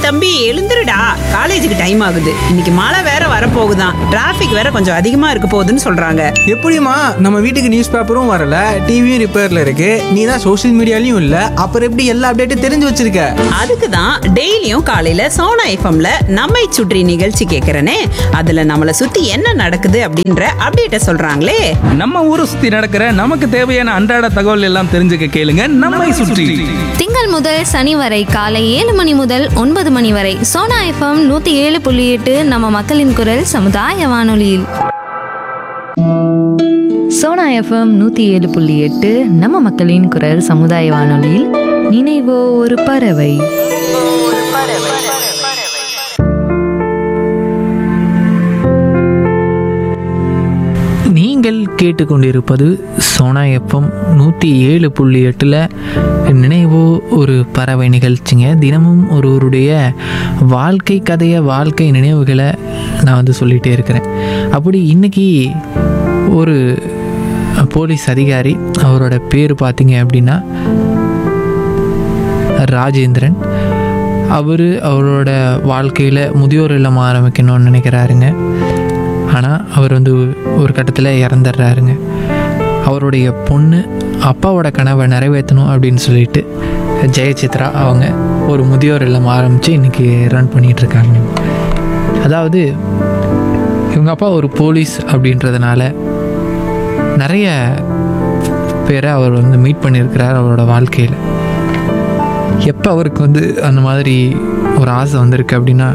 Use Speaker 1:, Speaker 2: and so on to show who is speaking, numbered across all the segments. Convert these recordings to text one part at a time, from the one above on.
Speaker 1: தம்பி எழுந்துருடா காலேஜுக்கு டைம் ஆகுது இன்னைக்கு மழை வேற வரப்போகுதான் டிராஃபிக் வேற கொஞ்சம் அதிகமா இருக்க போகுதுன்னு சொல்றாங்க
Speaker 2: எப்படிம்மா நம்ம வீட்டுக்கு நியூஸ் பேப்பரும் வரல டிவியும் ரிப்பேர்ல இருக்கு நீ தான் சோஷியல் மீடியாலையும் இல்ல அப்புறம் எப்படி எல்லா அப்டேட்டும் தெரிஞ்சு வச்சிருக்க
Speaker 1: அதுக்கு தான் டெய்லியும் காலையில சோனா எஃப்எம்ல நம்மை சுற்றி நிகழ்ச்சி கேட்கறனே அதுல நம்மள சுத்தி என்ன நடக்குது அப்படின்ற அப்டேட்ட சொல்றாங்களே
Speaker 3: நம்ம ஊரை சுத்தி நடக்கிற நமக்கு தேவையான அன்றாட தகவல் எல்லாம் தெரிஞ்சுக்க கேளுங்க நம்மை சுற்றி
Speaker 4: திங்கள் முதல் சனி வரை காலை ஏழு மணி முதல் ஒன்பது மணி வரை சோனா எஃப்எம் நூத்தி ஏழு புள்ளி எட்டு நம்ம மக்களின் குரல் சமுதாய வானொலியில்
Speaker 5: சோனா எஃப்எம் நூற்றி ஏழு புள்ளி எட்டு நம்ம மக்களின் குரல் சமுதாய வானொலியில் நினைவோ ஒரு பறவை
Speaker 6: நீங்கள் கேட்டுக்கொண்டிருப்பது சோனா எஃப்எம் நூற்றி ஏழு புள்ளி எட்டில் நினைவோ ஒரு பறவை நிகழ்ச்சிங்க தினமும் ஒருவருடைய வாழ்க்கை கதையை வாழ்க்கை நினைவுகளை நான் வந்து சொல்லிகிட்டே இருக்கிறேன் அப்படி இன்னைக்கு ஒரு போலீஸ் அதிகாரி அவரோட பேர் பார்த்தீங்க அப்படின்னா ராஜேந்திரன் அவர் அவரோட வாழ்க்கையில் முதியோர் இல்லம் ஆரம்பிக்கணும்னு நினைக்கிறாருங்க ஆனால் அவர் வந்து ஒரு கட்டத்தில் இறந்துடுறாருங்க அவருடைய பொண்ணு அப்பாவோட கனவை நிறைவேற்றணும் அப்படின்னு சொல்லிட்டு ஜெயசித்ரா அவங்க ஒரு முதியோர் இல்லம் ஆரம்பித்து இன்றைக்கி ரன் பண்ணிகிட்ருக்காங்க அதாவது இவங்க அப்பா ஒரு போலீஸ் அப்படின்றதுனால நிறைய பேரை அவர் வந்து மீட் பண்ணியிருக்கிறார் அவரோட வாழ்க்கையில் எப்போ அவருக்கு வந்து அந்த மாதிரி ஒரு ஆசை வந்திருக்கு அப்படின்னா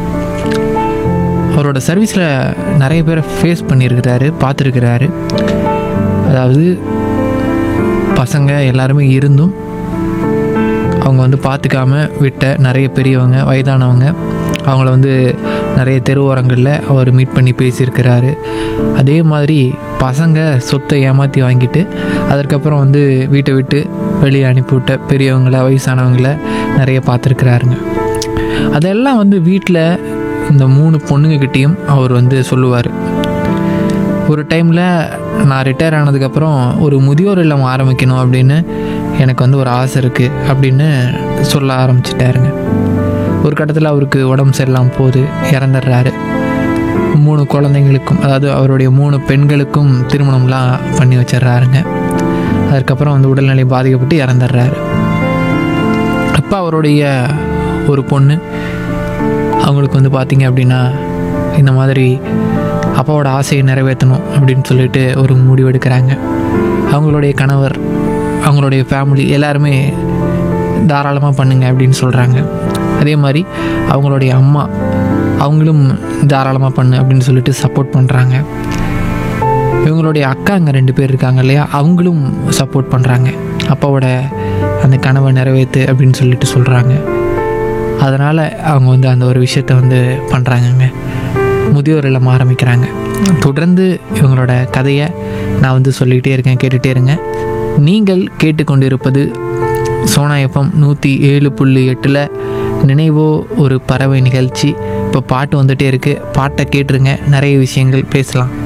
Speaker 6: அவரோட சர்வீஸில் நிறைய பேரை ஃபேஸ் பண்ணியிருக்கிறாரு பார்த்துருக்கிறாரு அதாவது பசங்க எல்லாருமே இருந்தும் அவங்க வந்து பார்த்துக்காம விட்ட நிறைய பெரியவங்க வயதானவங்க அவங்கள வந்து நிறைய தெருவோரங்களில் அவர் மீட் பண்ணி பேசியிருக்கிறாரு அதே மாதிரி பசங்க சொத்தை ஏமாற்றி வாங்கிட்டு அதற்கப்புறம் வந்து வீட்டை விட்டு வெளியே அனுப்பிவிட்ட பெரியவங்கள வயசானவங்கள நிறைய பார்த்துருக்குறாருங்க அதெல்லாம் வந்து வீட்டில் இந்த மூணு பொண்ணுங்கக்கிட்டேயும் அவர் வந்து சொல்லுவார் ஒரு டைமில் நான் ரிட்டையர் ஆனதுக்கப்புறம் ஒரு முதியோர் இல்லம் ஆரம்பிக்கணும் அப்படின்னு எனக்கு வந்து ஒரு ஆசை இருக்குது அப்படின்னு சொல்ல ஆரம்பிச்சிட்டாருங்க ஒரு கட்டத்தில் அவருக்கு உடம்பு சரியில்லாமல் போகுது இறந்துடுறாரு மூணு குழந்தைங்களுக்கும் அதாவது அவருடைய மூணு பெண்களுக்கும் திருமணம்லாம் பண்ணி வச்சிடுறாருங்க அதுக்கப்புறம் வந்து உடல்நிலை பாதிக்கப்பட்டு இறந்துடுறாரு அப்போ அவருடைய ஒரு பொண்ணு அவங்களுக்கு வந்து பார்த்தீங்க அப்படின்னா இந்த மாதிரி அப்பாவோட ஆசையை நிறைவேற்றணும் அப்படின்னு சொல்லிட்டு ஒரு முடிவு எடுக்கிறாங்க அவங்களுடைய கணவர் அவங்களுடைய ஃபேமிலி எல்லாருமே தாராளமாக பண்ணுங்க அப்படின்னு சொல்கிறாங்க அதே மாதிரி அவங்களுடைய அம்மா அவங்களும் தாராளமாக பண்ணு அப்படின்னு சொல்லிட்டு சப்போர்ட் பண்ணுறாங்க இவங்களுடைய அக்காங்க ரெண்டு பேர் இருக்காங்க இல்லையா அவங்களும் சப்போர்ட் பண்ணுறாங்க அப்பாவோட அந்த கனவை நிறைவேற்று அப்படின்னு சொல்லிட்டு சொல்கிறாங்க அதனால் அவங்க வந்து அந்த ஒரு விஷயத்த வந்து பண்ணுறாங்கங்க முதியோர் இல்லம் ஆரம்பிக்கிறாங்க தொடர்ந்து இவங்களோட கதையை நான் வந்து சொல்லிகிட்டே இருக்கேன் கேட்டுகிட்டே இருங்க நீங்கள் கேட்டுக்கொண்டிருப்பது சோனா எஃப்எம் நூற்றி ஏழு புள்ளி எட்டில் நினைவோ ஒரு பறவை நிகழ்ச்சி இப்போ பாட்டு வந்துகிட்டே இருக்குது பாட்டை கேட்டுருங்க நிறைய விஷயங்கள் பேசலாம்